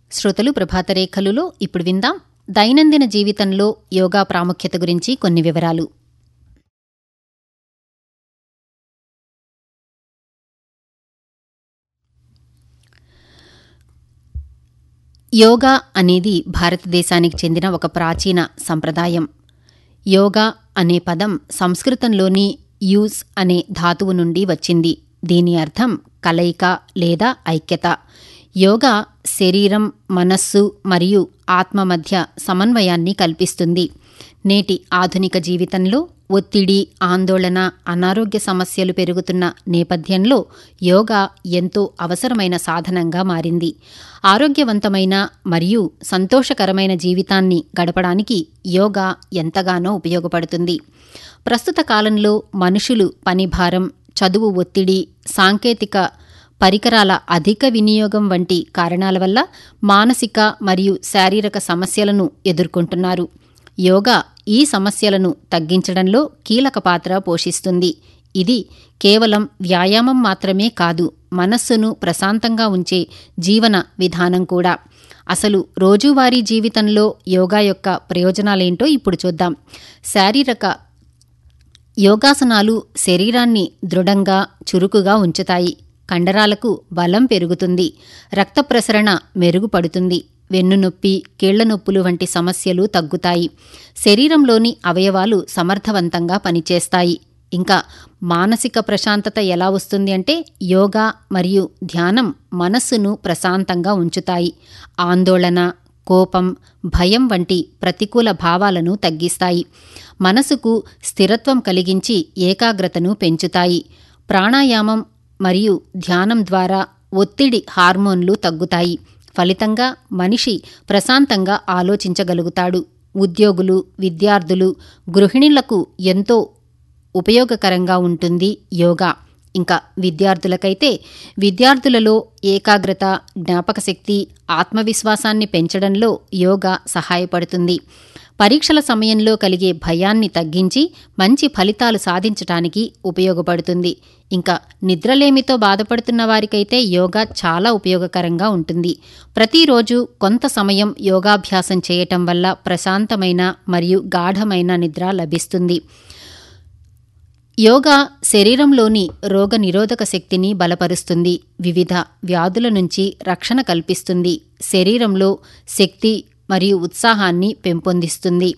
శ్రోతలు ప్రభాత రేఖలులో ఇప్పుడు విందాం దైనందిన జీవితంలో యోగా ప్రాముఖ్యత గురించి కొన్ని వివరాలు యోగా అనేది భారతదేశానికి చెందిన ఒక ప్రాచీన సంప్రదాయం యోగా అనే పదం సంస్కృతంలోని యూజ్ అనే ధాతువు నుండి వచ్చింది దీని అర్థం కలయిక లేదా ఐక్యత యోగా శరీరం మనస్సు మరియు ఆత్మ మధ్య సమన్వయాన్ని కల్పిస్తుంది నేటి ఆధునిక జీవితంలో ఒత్తిడి ఆందోళన అనారోగ్య సమస్యలు పెరుగుతున్న నేపథ్యంలో యోగా ఎంతో అవసరమైన సాధనంగా మారింది ఆరోగ్యవంతమైన మరియు సంతోషకరమైన జీవితాన్ని గడపడానికి యోగా ఎంతగానో ఉపయోగపడుతుంది ప్రస్తుత కాలంలో మనుషులు పనిభారం చదువు ఒత్తిడి సాంకేతిక పరికరాల అధిక వినియోగం వంటి కారణాల వల్ల మానసిక మరియు శారీరక సమస్యలను ఎదుర్కొంటున్నారు యోగా ఈ సమస్యలను తగ్గించడంలో కీలక పాత్ర పోషిస్తుంది ఇది కేవలం వ్యాయామం మాత్రమే కాదు మనస్సును ప్రశాంతంగా ఉంచే జీవన విధానం కూడా అసలు రోజువారీ జీవితంలో యోగా యొక్క ప్రయోజనాలేంటో ఇప్పుడు చూద్దాం శారీరక యోగాసనాలు శరీరాన్ని దృఢంగా చురుకుగా ఉంచుతాయి కండరాలకు బలం పెరుగుతుంది రక్త ప్రసరణ మెరుగుపడుతుంది వెన్నునొప్పి కీళ్ల నొప్పులు వంటి సమస్యలు తగ్గుతాయి శరీరంలోని అవయవాలు సమర్థవంతంగా పనిచేస్తాయి ఇంకా మానసిక ప్రశాంతత ఎలా వస్తుంది అంటే యోగా మరియు ధ్యానం మనస్సును ప్రశాంతంగా ఉంచుతాయి ఆందోళన కోపం భయం వంటి ప్రతికూల భావాలను తగ్గిస్తాయి మనసుకు స్థిరత్వం కలిగించి ఏకాగ్రతను పెంచుతాయి ప్రాణాయామం మరియు ధ్యానం ద్వారా ఒత్తిడి హార్మోన్లు తగ్గుతాయి ఫలితంగా మనిషి ప్రశాంతంగా ఆలోచించగలుగుతాడు ఉద్యోగులు విద్యార్థులు గృహిణులకు ఎంతో ఉపయోగకరంగా ఉంటుంది యోగా ఇంకా విద్యార్థులకైతే విద్యార్థులలో ఏకాగ్రత జ్ఞాపకశక్తి ఆత్మవిశ్వాసాన్ని పెంచడంలో యోగా సహాయపడుతుంది పరీక్షల సమయంలో కలిగే భయాన్ని తగ్గించి మంచి ఫలితాలు సాధించటానికి ఉపయోగపడుతుంది ఇంకా నిద్రలేమితో బాధపడుతున్న వారికైతే యోగా చాలా ఉపయోగకరంగా ఉంటుంది ప్రతిరోజు కొంత సమయం యోగాభ్యాసం చేయటం వల్ల ప్రశాంతమైన మరియు గాఢమైన నిద్ర లభిస్తుంది యోగా శరీరంలోని రోగ నిరోధక శక్తిని బలపరుస్తుంది వివిధ వ్యాధుల నుంచి రక్షణ కల్పిస్తుంది శరీరంలో శక్తి మరియు ఉత్సాహాన్ని పెంపొందిస్తుంది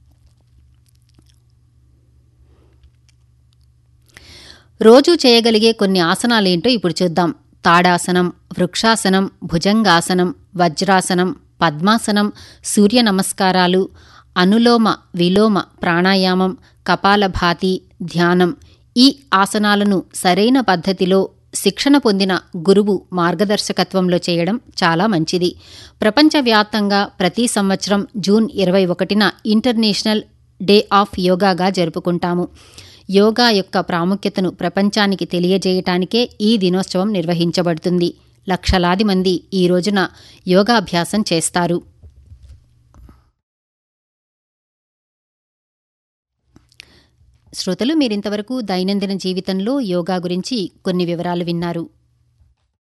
రోజూ చేయగలిగే కొన్ని ఆసనాలేంటో ఇప్పుడు చూద్దాం తాడాసనం వృక్షాసనం భుజంగాసనం వజ్రాసనం పద్మాసనం సూర్య నమస్కారాలు అనులోమ విలోమ ప్రాణాయామం కపాలభాతి ధ్యానం ఈ ఆసనాలను సరైన పద్ధతిలో శిక్షణ పొందిన గురువు మార్గదర్శకత్వంలో చేయడం చాలా మంచిది ప్రపంచవ్యాప్తంగా ప్రతి సంవత్సరం జూన్ ఇరవై ఒకటిన ఇంటర్నేషనల్ డే ఆఫ్ యోగాగా జరుపుకుంటాము యోగా యొక్క ప్రాముఖ్యతను ప్రపంచానికి తెలియజేయటానికే ఈ దినోత్సవం నిర్వహించబడుతుంది లక్షలాది మంది ఈ రోజున యోగాభ్యాసం చేస్తారు శ్రోతలు మీరింతవరకు దైనందిన జీవితంలో యోగా గురించి కొన్ని వివరాలు విన్నారు